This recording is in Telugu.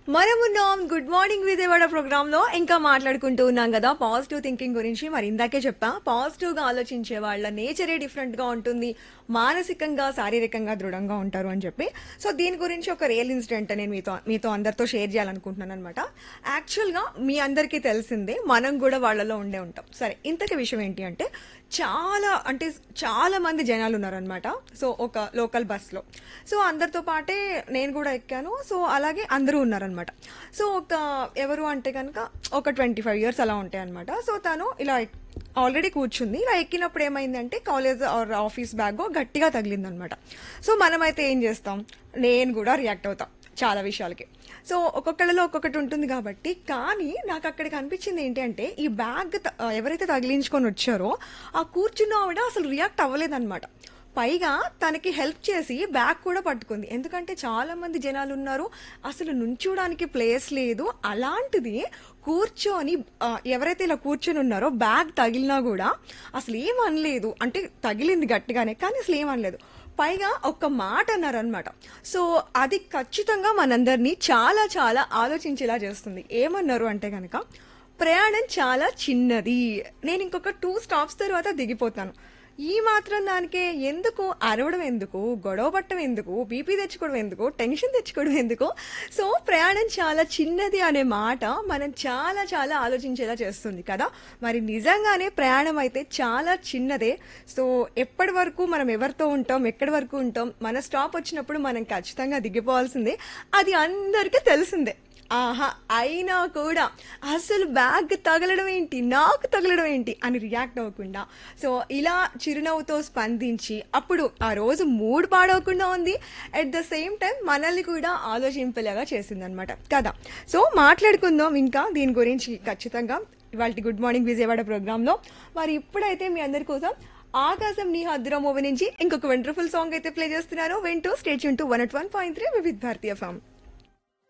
మనమున్నాం గుడ్ మార్నింగ్ విజయవాడ ప్రోగ్రామ్ లో ఇంకా మాట్లాడుకుంటూ ఉన్నాం కదా పాజిటివ్ థింకింగ్ గురించి మరి ఇందాకే చెప్పా పాజిటివ్ గా ఆలోచించే వాళ్ళ నేచరే డిఫరెంట్ గా ఉంటుంది మానసికంగా శారీరకంగా దృఢంగా ఉంటారు అని చెప్పి సో దీని గురించి ఒక రియల్ ఇన్సిడెంట్ నేను మీతో మీతో అందరితో షేర్ చేయాలనుకుంటున్నాను అనమాట యాక్చువల్ గా మీ అందరికీ తెలిసిందే మనం కూడా వాళ్ళలో ఉండే ఉంటాం సరే ఇంతకీ విషయం ఏంటి అంటే చాలా అంటే చాలా మంది జనాలు ఉన్నారనమాట సో ఒక లోకల్ బస్లో సో అందరితో పాటే నేను కూడా ఎక్కాను సో అలాగే అందరూ ఉన్నారనమాట సో ఒక ఎవరు అంటే కనుక ఒక ట్వంటీ ఫైవ్ ఇయర్స్ అలా ఉంటాయి అనమాట సో తను ఇలా ఆల్రెడీ కూర్చుంది ఇలా ఎక్కినప్పుడు ఏమైందంటే కాలేజ్ ఆర్ ఆఫీస్ బ్యాగ్ గట్టిగా తగిలిందనమాట సో మనమైతే ఏం చేస్తాం నేను కూడా రియాక్ట్ అవుతాం చాలా విషయాలకి సో ఒక్కొక్కళ్ళలో ఒక్కొక్కటి ఉంటుంది కాబట్టి కానీ నాకు అక్కడికి అనిపించింది ఏంటి అంటే ఈ బ్యాగ్ త- ఎవరైతే తగిలించుకొని వచ్చారో ఆ కూర్చున్న ఆవిడ అసలు రియాక్ట్ అవ్వలేదన్నమాట పైగా తనకి హెల్ప్ చేసి బ్యాగ్ కూడా పట్టుకుంది ఎందుకంటే చాలా మంది జనాలు ఉన్నారు అసలు నుంచోడానికి ప్లేస్ లేదు అలాంటిది కూర్చొని ఆ, ఎవరైతే ఇలా కూర్చొని ఉన్నారో బ్యాగ్ తగిలినా కూడా అసలు ఏం అనలేదు అంటే తగిలింది గట్టిగానే కానీ అసలు ఏం అనలేదు పైగా ఒక్క మాట అన్నారు అనమాట సో అది ఖచ్చితంగా మనందరినీ చాలా చాలా ఆలోచించేలా చేస్తుంది ఏమన్నారు అంటే కనుక ప్రయాణం చాలా చిన్నది నేను ఇంకొక టూ స్టాప్స్ తర్వాత దిగిపోతాను ఈ మాత్రం దానికే ఎందుకు అరవడం ఎందుకు గొడవ పట్టడం ఎందుకు బీపీ తెచ్చుకోవడం ఎందుకు టెన్షన్ తెచ్చుకోవడం ఎందుకు సో ప్రయాణం చాలా చిన్నది అనే మాట మనం చాలా చాలా ఆలోచించేలా చేస్తుంది కదా మరి నిజంగానే ప్రయాణం అయితే చాలా చిన్నదే సో ఎప్పటి వరకు మనం ఎవరితో ఉంటాం ఎక్కడి వరకు ఉంటాం మన స్టాప్ వచ్చినప్పుడు మనం ఖచ్చితంగా దిగిపోవాల్సిందే అది అందరికీ తెలిసిందే ఆహా అయినా కూడా అసలు బ్యాగ్ తగలడం ఏంటి నాకు తగలడం ఏంటి అని రియాక్ట్ అవ్వకుండా సో ఇలా చిరునవ్వుతో స్పందించి అప్పుడు ఆ రోజు మూడ్ పాడవకుండా ఉంది అట్ ద సేమ్ టైం మనల్ని కూడా ఆలోచింపేలాగా చేసిందనమాట కదా సో మాట్లాడుకుందాం ఇంకా దీని గురించి ఖచ్చితంగా ఇవాళ గుడ్ మార్నింగ్ విజయవాడ ప్రోగ్రాంలో మరి ఇప్పుడైతే మీ అందరి కోసం ఆకాశం నీ హద్దురా మూవీ నుంచి ఇంకొక వండర్ఫుల్ సాంగ్ అయితే ప్లే చేస్తున్నాను వింటూ state two one at one point three Vividh Bharati form